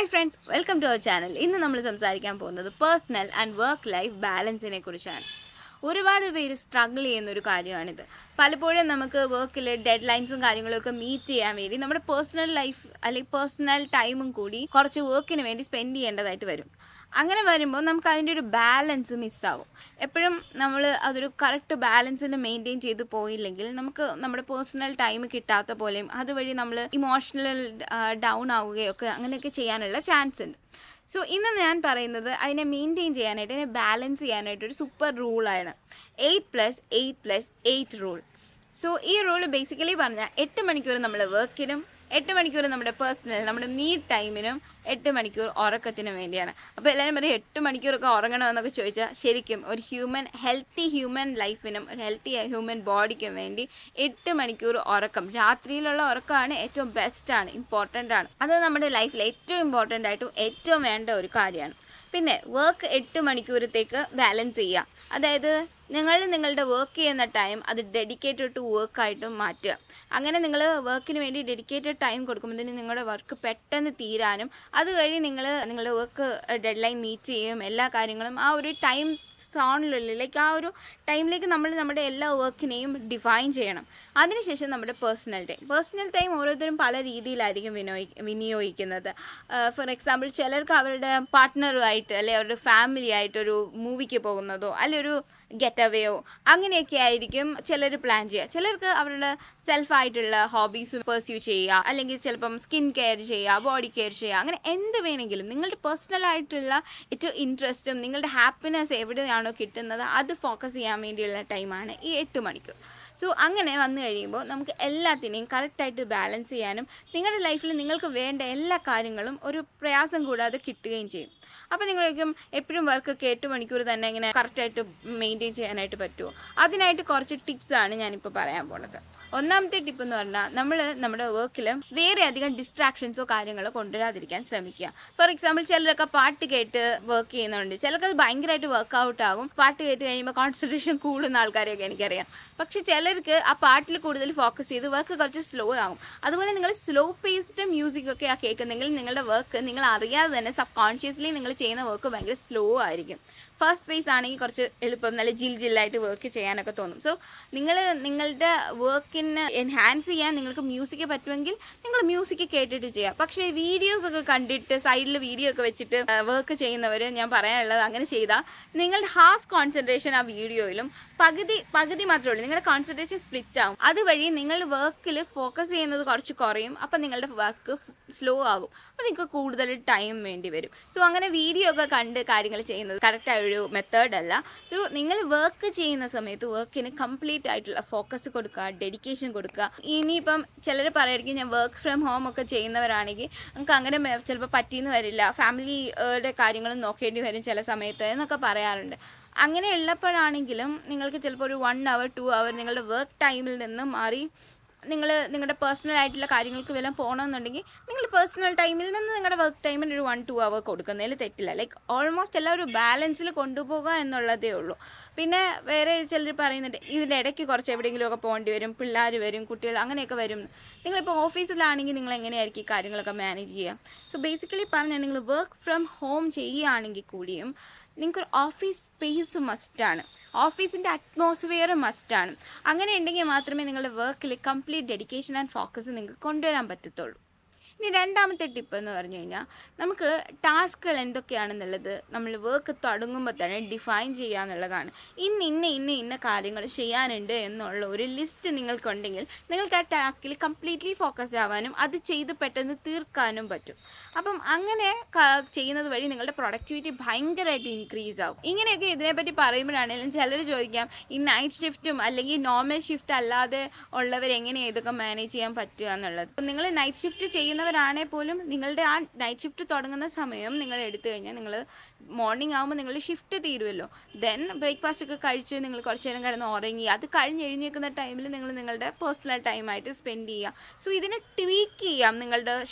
hi friends welcome to our channel ഇന്ന് നമ്മൾ സംസാരിക്കാൻ പോകുന്നത് പേഴ്സണൽ ആൻഡ് വർക്ക് ലൈഫ് ബാലൻസിനെ കുറിച്ചാണ് ഒരുപാട് പേര് സ്ട്രഗിൾ ചെയ്യുന്ന ഒരു കാര്യമാണിത് പലപ്പോഴും നമുക്ക് വർക്കിൽ ഡെഡ് ലൈൻസും കാര്യങ്ങളൊക്കെ മീറ്റ് ചെയ്യാൻ വേണ്ടി നമ്മുടെ പേഴ്സണൽ ലൈഫ് അല്ലെങ്കിൽ പേഴ്സണൽ ടൈമും കൂടി കുറച്ച് വർക്കിന് വേണ്ടി സ്പെൻഡ് ചെയ്യേണ്ടതായിട്ട് വരും അങ്ങനെ വരുമ്പോൾ നമുക്ക് അതിൻ്റെ ഒരു ബാലൻസ് മിസ്സാകും എപ്പോഴും നമ്മൾ അതൊരു കറക്റ്റ് ബാലൻസിൽ മെയിൻറ്റെയിൻ ചെയ്ത് പോയില്ലെങ്കിൽ നമുക്ക് നമ്മുടെ പേഴ്സണൽ ടൈം കിട്ടാത്ത പോലെയും അതുവഴി നമ്മൾ ഇമോഷണൽ ഡൗൺ ആവുകയൊക്കെ അങ്ങനെയൊക്കെ ചെയ്യാനുള്ള ചാൻസ് ഉണ്ട് സോ ഇന്ന് ഞാൻ പറയുന്നത് അതിനെ മെയിൻറ്റെയിൻ ചെയ്യാനായിട്ട് അതിനെ ബാലൻസ് ചെയ്യാനായിട്ട് ഒരു സൂപ്പർ റൂളാണ് eight plus eight plus eight rule so ഈ റൂൾ ബേസിക്കലി പറഞ്ഞാൽ എട്ട് മണിക്കൂർ നമ്മൾ വർക്കിനും എട്ട് മണിക്കൂർ നമ്മുടെ പേഴ്സണൽ നമ്മുടെ മീ ടൈമിനും എട്ട് മണിക്കൂർ ഉറക്കത്തിനും വേണ്ടിയാണ് അപ്പോൾ എല്ലാവരും പറയും എട്ട് മണിക്കൂറൊക്കെ ഉറങ്ങണമെന്നൊക്കെ ചോദിച്ചാൽ ശരിക്കും ഒരു ഹ്യൂമൻ ഹെൽത്തി ഹ്യൂമൻ ലൈഫിനും ഒരു ഹെൽത്തി ഹ്യൂമൻ ബോഡിക്കും വേണ്ടി എട്ട് മണിക്കൂർ ഉറക്കം രാത്രിയിലുള്ള ഉറക്കമാണ് ഏറ്റവും ബെസ്റ്റാണ് ഇമ്പോർട്ടൻ്റ് ആണ് അത് നമ്മുടെ ലൈഫിൽ ഏറ്റവും ഇമ്പോർട്ടൻ്റ് ആയിട്ടും ഏറ്റവും വേണ്ട ഒരു കാര്യമാണ് പിന്നെ വർക്ക് എട്ട് മണിക്കൂറത്തേക്ക് ബാലൻസ് ചെയ്യുക അതായത് നിങ്ങൾ നിങ്ങളുടെ വർക്ക് ചെയ്യുന്ന ടൈം അത് ഡെഡിക്കേറ്റഡ് ടു വർക്കായിട്ടും മാറ്റുക അങ്ങനെ നിങ്ങൾ വർക്കിന് വേണ്ടി ഡെഡിക്കേറ്റഡ് ടൈം കൊടുക്കുമ്പോഴത്തേന് നിങ്ങളുടെ വർക്ക് പെട്ടെന്ന് തീരാനും അത് കഴിഞ്ഞ് നിങ്ങൾ നിങ്ങളുടെ വർക്ക് ഡെഡ് ലൈൻ മീറ്റ് ചെയ്യും എല്ലാ കാര്യങ്ങളും ആ ഒരു ടൈം സോണിനുള്ളിലേക്ക് ആ ഒരു ടൈമിലേക്ക് നമ്മൾ നമ്മുടെ എല്ലാ വർക്കിനെയും ഡിഫൈൻ ചെയ്യണം അതിനുശേഷം നമ്മുടെ പേഴ്സണൽ ടൈം പേഴ്സണൽ ടൈം ഓരോരുത്തരും പല രീതിയിലായിരിക്കും വിനിയോഗി വിനിയോഗിക്കുന്നത് ഫോർ എക്സാമ്പിൾ ചിലർക്ക് അവരുടെ പാർട്ട്ണറുമായിട്ട് അല്ലെങ്കിൽ അവരുടെ ഫാമിലി ആയിട്ട് ഒരു മൂവിക്ക് പോകുന്നതോ അല്ലെങ്കിൽ ഒരു ഗെറ്റ് അവേയോ അങ്ങനെയൊക്കെ ആയിരിക്കും ചിലർ പ്ലാൻ ചെയ്യുക ചിലർക്ക് അവരുടെ സെൽഫായിട്ടുള്ള ഹോബീസ് പെർസ്യൂ ചെയ്യുക അല്ലെങ്കിൽ ചിലപ്പം സ്കിൻ കെയർ ചെയ്യുക ബോഡി കെയർ ചെയ്യുക അങ്ങനെ എന്ത് വേണമെങ്കിലും നിങ്ങളുടെ പേഴ്സണൽ ആയിട്ടുള്ള ഏറ്റവും ഇൻട്രസ്റ്റും നിങ്ങളുടെ ഹാപ്പിനെസ് എവിടെയാണോ കിട്ടുന്നത് അത് ഫോക്കസ് ചെയ്യാൻ വേണ്ടിയുള്ള ടൈമാണ് ഈ എട്ട് മണിക്കൂർ സോ അങ്ങനെ വന്നു കഴിയുമ്പോൾ നമുക്ക് എല്ലാത്തിനെയും കറക്റ്റായിട്ട് ബാലൻസ് ചെയ്യാനും നിങ്ങളുടെ ലൈഫിൽ നിങ്ങൾക്ക് വേണ്ട എല്ലാ കാര്യങ്ങളും ഒരു പ്രയാസം കൂടാതെ കിട്ടുകയും ചെയ്യും അപ്പോൾ നിങ്ങളേക്കും എപ്പോഴും വർക്കൊക്കെ എട്ട് മണിക്കൂർ തന്നെ ഇങ്ങനെ കറക്റ്റായിട്ട് മെയിൻറ്റെയിൻ ചെയ്യാനായിട്ട് പറ്റുമോ അതിനായിട്ട് കുറച്ച് ടിപ്സാണ് ഞാനിപ്പോൾ പറയാൻ പോണത് ഒന്നാമത്തെ ടിപ്പ് എന്ന് പറഞ്ഞാൽ നമ്മൾ നമ്മുടെ വർക്കിൽ വേറെ അധികം ഡിസ്ട്രാക്ഷൻസോ കാര്യങ്ങളോ കൊണ്ടുവരാതിരിക്കാൻ ശ്രമിക്കുക ഫോർ എക്സാമ്പിൾ ചിലരൊക്കെ പാട്ട് കേട്ട് വർക്ക് ചെയ്യുന്നുണ്ട് ചിലർക്ക് അത് ഭയങ്കരമായിട്ട് വർക്കൗട്ട് ആകും പാട്ട് കേട്ട് കഴിയുമ്പോൾ കോൺസെൻട്രേഷൻ കൂടുന്ന ആൾക്കാരെയൊക്കെ എനിക്കറിയാം പക്ഷെ ചിലർക്ക് ആ പാട്ടിൽ കൂടുതൽ ഫോക്കസ് ചെയ്ത് വർക്ക് കുറച്ച് സ്ലോ ആകും അതുപോലെ നിങ്ങൾ സ്ലോ പേസ്ഡ് മ്യൂസിക് ഒക്കെ ആ കേൾക്കുന്നെങ്കിൽ നിങ്ങളുടെ വർക്ക് നിങ്ങൾ അറിയാതെ തന്നെ സബ് കോൺഷ്യസ്ലി നിങ്ങൾ ചെയ്യുന്ന വർക്ക് ഭയങ്കര സ്ലോ ആയിരിക്കും ഫസ്റ്റ് പേസ് ആണെങ്കിൽ കുറച്ച് എളുപ്പം നല്ല ജിൽ ജില്ലായിട്ട് വർക്ക് ചെയ്യാനൊക്കെ തോന്നും സോ നിങ്ങൾ നിങ്ങളുടെ വർക്കിന് എൻഹാൻസ് ചെയ്യാൻ നിങ്ങൾക്ക് മ്യൂസിക് പറ്റുമെങ്കിൽ നിങ്ങൾ മ്യൂസിക് കേട്ടിട്ട് ചെയ്യാം പക്ഷേ വീഡിയോസ് ഒക്കെ കണ്ടിട്ട് സൈഡിൽ വീഡിയോ ഒക്കെ വെച്ചിട്ട് വർക്ക് ചെയ്യുന്നവർ ഞാൻ പറയാനുള്ളത് അങ്ങനെ ചെയ്താൽ നിങ്ങളുടെ ഹാഫ് കോൺസെൻട്രേഷൻ ആ വീഡിയോയിലും പകുതി പകുതി മാത്രമേ ഉള്ളൂ നിങ്ങളുടെ കോൺസെൻട്രേഷൻ സ്പ്ലിറ്റ് ആവും അതുവഴി നിങ്ങൾ വർക്കിൽ ഫോക്കസ് ചെയ്യുന്നത് കുറച്ച് കുറയും അപ്പം നിങ്ങളുടെ വർക്ക് സ്ലോ ആകും അപ്പോൾ നിങ്ങൾക്ക് കൂടുതൽ ടൈം വേണ്ടി വരും സോ അങ്ങനെ വീഡിയോ ഒക്കെ കണ്ട് കാര്യങ്ങൾ ചെയ്യുന്നത് കറക്റ്റ് ഒരു മെത്തേഡ് അല്ല സോ നിങ്ങൾ വർക്ക് ചെയ്യുന്ന സമയത്ത് വർക്കിന് കംപ്ലീറ്റ് ആയിട്ടുള്ള ഫോക്കസ് കൊടുക്കുക ഡെഡിക്കേഷൻ കൊടുക്കുക ഇനിയിപ്പം ചിലർ പറയായിരിക്കും ഞാൻ വർക്ക് ഫ്രം ഹോം ഒക്കെ ചെയ്യുന്നവരാണെങ്കിൽ നമുക്ക് അങ്ങനെ ചിലപ്പോൾ പറ്റിയെന്ന് വരില്ല ഫാമിലിയുടെ കാര്യങ്ങളും നോക്കേണ്ടി വരും ചില സമയത്ത് എന്നൊക്കെ പറയാറുണ്ട് അങ്ങനെ ഉള്ളപ്പോഴാണെങ്കിലും നിങ്ങൾക്ക് ചിലപ്പോൾ ഒരു വൺ അവർ ടു അവർ നിങ്ങളുടെ വർക്ക് ടൈമിൽ നിന്ന് മാറി നിങ്ങൾ നിങ്ങളുടെ പേഴ്സണൽ ആയിട്ടുള്ള കാര്യങ്ങൾക്ക് വല്ലതും പോകണമെന്നുണ്ടെങ്കിൽ നിങ്ങൾ പേഴ്സണൽ ടൈമിൽ നിന്ന് നിങ്ങളുടെ വർക്ക് ടൈമിന് ഒരു വൺ ടു അവർ കൊടുക്കുന്നതിൽ തെറ്റില്ല ലൈക്ക് ഓൾമോസ്റ്റ് എല്ലാം ഒരു ബാലൻസിൽ കൊണ്ടുപോകുക എന്നുള്ളതേ ഉള്ളൂ പിന്നെ വേറെ ചിലർ പറയുന്നുണ്ട് ഇതിൻ്റെ ഇടയ്ക്ക് കുറച്ച് എവിടെയെങ്കിലുമൊക്കെ പോകേണ്ടി വരും പിള്ളേർ വരും കുട്ടികൾ അങ്ങനെയൊക്കെ വരും നിങ്ങളിപ്പോൾ ഓഫീസിലാണെങ്കിൽ നിങ്ങൾ എങ്ങനെയായിരിക്കും ഈ കാര്യങ്ങളൊക്കെ മാനേജ് ചെയ്യുക സോ ബേസിക്കലി പറഞ്ഞാൽ നിങ്ങൾ വർക്ക് ഫ്രം ഹോം ചെയ്യുകയാണെങ്കിൽ കൂടിയും നിങ്ങൾക്കൊരു ഓഫീസ് സ്പേസ് മസ്റ്റാണ് ഓഫീസിൻ്റെ അറ്റ്മോസ്ഫിയർ മസ്റ്റാണ് അങ്ങനെ ഉണ്ടെങ്കിൽ മാത്രമേ നിങ്ങളുടെ വർക്കിൽ കംപ്ലീറ്റ് ഡെഡിക്കേഷൻ ആൻഡ് ഫോക്കസ് നിങ്ങൾക്ക് കൊണ്ടുവരാൻ പറ്റത്തുള്ളൂ ഇനി രണ്ടാമത്തെ ടിപ്പ് എന്ന് പറഞ്ഞു കഴിഞ്ഞാൽ നമുക്ക് ടാസ്കുകൾ എന്തൊക്കെയാണെന്നുള്ളത് നമ്മൾ വർക്ക് തുടങ്ങുമ്പോൾ തന്നെ ഡിഫൈൻ ചെയ്യുക എന്നുള്ളതാണ് ഇന്ന് ഇന്ന ഇന്ന ഇന്ന കാര്യങ്ങൾ ചെയ്യാനുണ്ട് എന്നുള്ള ഒരു ലിസ്റ്റ് നിങ്ങൾക്കുണ്ടെങ്കിൽ നിങ്ങൾക്ക് ആ ടാസ്കിൽ കംപ്ലീറ്റ്ലി ഫോക്കസ് ആവാനും അത് ചെയ്ത് പെട്ടെന്ന് തീർക്കാനും പറ്റും അപ്പം അങ്ങനെ ചെയ്യുന്നത് വഴി നിങ്ങളുടെ പ്രൊഡക്ടിവിറ്റി ഭയങ്കരമായിട്ട് ഇൻക്രീസ് ആവും ഇങ്ങനെയൊക്കെ ഇതിനെപ്പറ്റി പറയുമ്പോഴാണെങ്കിലും ചിലർ ചോദിക്കാം ഈ നൈറ്റ് ഷിഫ്റ്റും അല്ലെങ്കിൽ നോർമൽ ഷിഫ്റ്റ് അല്ലാതെ ഉള്ളവർ എങ്ങനെയാണ് ഇതൊക്കെ മാനേജ് ചെയ്യാൻ പറ്റുക എന്നുള്ളത് നിങ്ങൾ നൈറ്റ് ഷിഫ്റ്റ് ചെയ്യുന്ന ചെയ്യുന്നവരാണെങ്കിൽ പോലും നിങ്ങളുടെ ആ നൈറ്റ് ഷിഫ്റ്റ് തുടങ്ങുന്ന സമയം നിങ്ങൾ എടുത്തു കഴിഞ്ഞാൽ നിങ്ങൾ മോർണിംഗ് ആകുമ്പോൾ നിങ്ങളുടെ ഷിഫ്റ്റ് തീരുമല്ലോ ദെൻ ബ്രേക്ക്ഫാസ്റ്റ് ഒക്കെ കഴിച്ച് നിങ്ങൾ കുറച്ച് നേരം കിടന്ന് ഉറങ്ങി അത് കഴിഞ്ഞ് എഴുന്നേൽക്കുന്ന ടൈമിൽ നിങ്ങൾ നിങ്ങളുടെ പേഴ്സണൽ ടൈമായിട്ട് സ്പെൻഡ് ചെയ്യുക സോ ഇതിനെ ട്വീക്ക് ചെയ്യാം നിങ്ങളുടെ ഷിഫ്റ്റ്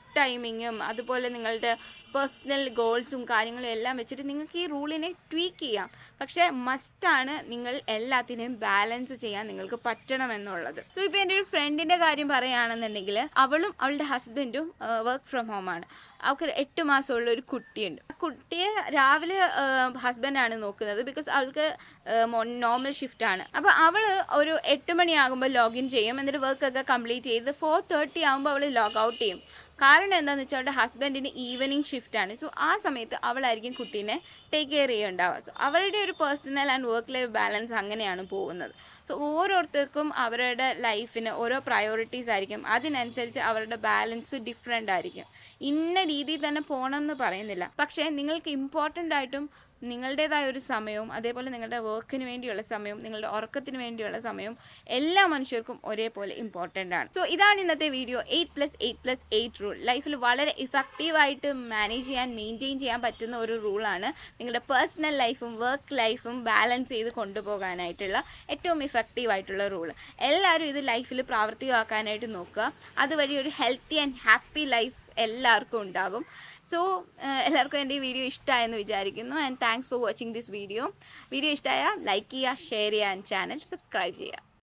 ടൈമിങ്ങും അതുപോലെ നിങ്ങളുടെ പേഴ്സണൽ ഗോൾസും കാര്യങ്ങളും എല്ലാം വെച്ചിട്ട് നിങ്ങൾക്ക് ഈ റൂളിനെ ട്വീക്ക് ചെയ്യാം പക്ഷേ മസ്റ്റാണ് നിങ്ങൾ എല്ലാത്തിനെയും ബാലൻസ് ചെയ്യാൻ നിങ്ങൾക്ക് പറ്റണമെന്നുള്ളത് സോ ഇപ്പോൾ എൻ്റെ ഒരു ഫ്രണ്ടിൻ്റെ കാര്യം പറയുകയാണെന്നുണ്ടെങ്കിൽ അവളും അവളുടെ ഹസ്ബൻഡും വർക്ക് ഫ്രം ഹോമാണ് അവൾക്ക് എട്ട് മാസമുള്ള ഒരു കുട്ടിയുണ്ട് ആ കുട്ടിയെ രാവിലെ ഹസ്ബൻഡാണ് നോക്കുന്നത് ബിക്കോസ് അവൾക്ക് നോർമൽ ഷിഫ്റ്റാണ് അപ്പോൾ അവൾ ഒരു എട്ട് മണിയാകുമ്പോൾ ലോഗിൻ ചെയ്യും എന്നിട്ട് വർക്കൊക്കെ കംപ്ലീറ്റ് ചെയ്ത് ഫോർ തേർട്ടി ആകുമ്പോൾ അവൾ ലോഗ് ഔട്ട് ചെയ്യും കാരണം എന്താണെന്ന് വെച്ചാൽ അവളുടെ ഹസ്ബൻഡിന് ഈവനിങ് ഷിഫ്റ്റാണ് സോ ആ സമയത്ത് അവളായിരിക്കും കുട്ടീനെ ടേക്ക് കെയർ ചെയ്യുന്നുണ്ടാവുക സോ അവരുടെ ഒരു personal and work life balance അങ്ങനെയാണ് പോകുന്നത് സോ ഓരോരുത്തർക്കും അവരുടെ ലൈഫിന് ഓരോ പ്രയോറിറ്റീസ് ആയിരിക്കും അതിനനുസരിച്ച് അവരുടെ ബാലൻസ് ഡിഫറെൻ്റ് ആയിരിക്കും ഇന്ന രീതിയിൽ തന്നെ പോകണം എന്ന് പറയുന്നില്ല പക്ഷേ നിങ്ങൾക്ക് ഇമ്പോർട്ടൻ്റ് ആയിട്ടും നിങ്ങളുടേതായ ഒരു സമയവും അതേപോലെ നിങ്ങളുടെ വർക്കിന് വേണ്ടിയുള്ള സമയവും നിങ്ങളുടെ ഉറക്കത്തിന് വേണ്ടിയുള്ള സമയവും എല്ലാ മനുഷ്യർക്കും ഒരേപോലെ ഇമ്പോർട്ടൻ്റ് ആണ് സോ ഇതാണ് ഇന്നത്തെ video eight plus eight plus eight rule ലൈഫിൽ വളരെ ഇഫക്റ്റീവായിട്ട് മാനേജ് ചെയ്യാൻ മെയിൻറ്റെയിൻ ചെയ്യാൻ പറ്റുന്ന ഒരു റൂളാണ് നിങ്ങളുടെ പേഴ്സണൽ ലൈഫും വർക്ക് ലൈഫും ബാലൻസ് ചെയ്ത് കൊണ്ടുപോകാനായിട്ടുള്ള ഏറ്റവും ഇഫക്റ്റീവ് ആയിട്ടുള്ള റൂൾ എല്ലാവരും ഇത് ലൈഫിൽ പ്രാവർത്തികമാക്കാനായിട്ട് നോക്കുക അതുവഴി ഒരു ഹെൽത്തി ആൻഡ് ഹാപ്പി ലൈഫ് എല്ലാവർക്കും ഉണ്ടാകും സോ എല്ലാവർക്കും എൻ്റെ ഈ വീഡിയോ ഇഷ്ടമായെന്ന് വിചാരിക്കുന്നു and thanks for watching this video video ഇഷ്ടമായ ലൈക്ക് ചെയ്യുക ഷെയർ ചെയ്യുക ആൻഡ് ചാനൽ സബ്സ്ക്രൈബ് ചെയ്യുക